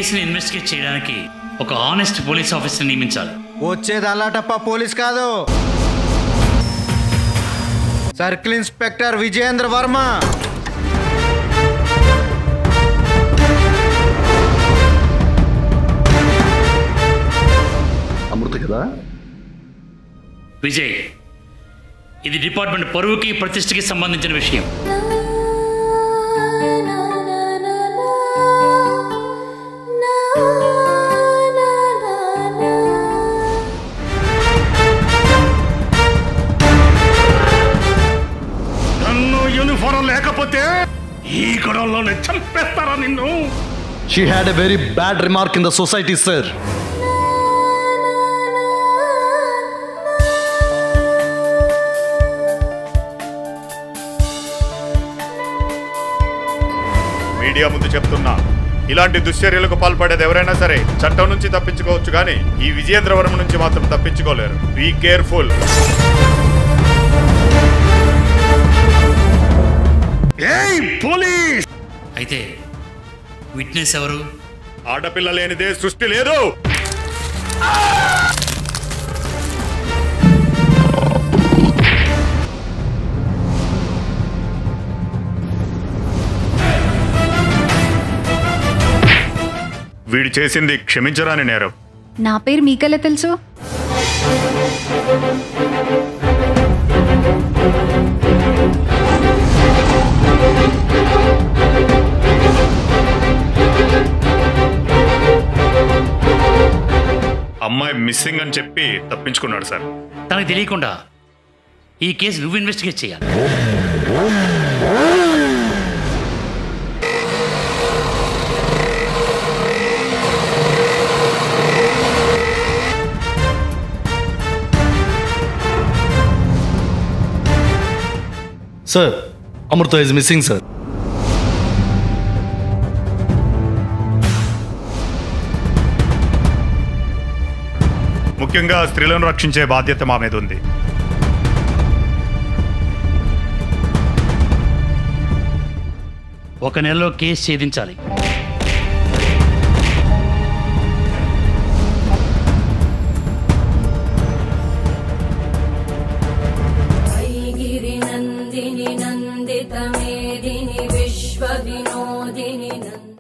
కేసుని ఇన్వెస్టిగేట్ చేయడానికి ఒక ఆనెస్ట్ పోలీస్ ఆఫీసర్ నియమించాలి వచ్చేది అల్లాటప్ప పోలీస్ కాదు సర్కిల్ ఇన్స్పెక్టర్ విజయేంద్ర వర్మ అమృత కదా విజయ్ ఇది డిపార్ట్మెంట్ పరువుకి ప్రతిష్టకి సంబంధించిన విషయం నన్ను యూనిఫారం లేకపోతే ఈ గొడవలోనే చంపేస్తారా నిన్ను she had a very bad remark in the society sir media ముందు చెప్తున్నా ఇలాంటి దుశ్చర్యలకు పాల్పడేది ఎవరైనా సరే చట్టం నుంచి తప్పించుకోవచ్చు కానీ ఈ విజయేంద్రవరం నుంచి మాత్రం తప్పించుకోలేరు బీ కేర్ఫుల్ ఏయ్ పోలీస్ అయితే విట్నెస్ ఎవరు ఆడపిల్ల లేనిదే సృష్టి లేదు వీడు చేసింది క్షమించరాని నేరం నా పేరు మీకెలా తెలుసు అమ్మాయి మిస్సింగ్ అని చెప్పి తప్పించుకున్నాడు సార్ తనకు తెలియకుండా ఈ కేసు నువ్వు ఇన్వెస్టిగేట్ చేయాలి sir Amrita is missing sir ముఖ్యంగా స్త్రీలను రక్షించే బాధ్యత మా మీద ఉంది ఒక నెలలో కేసు ఛేదించాలి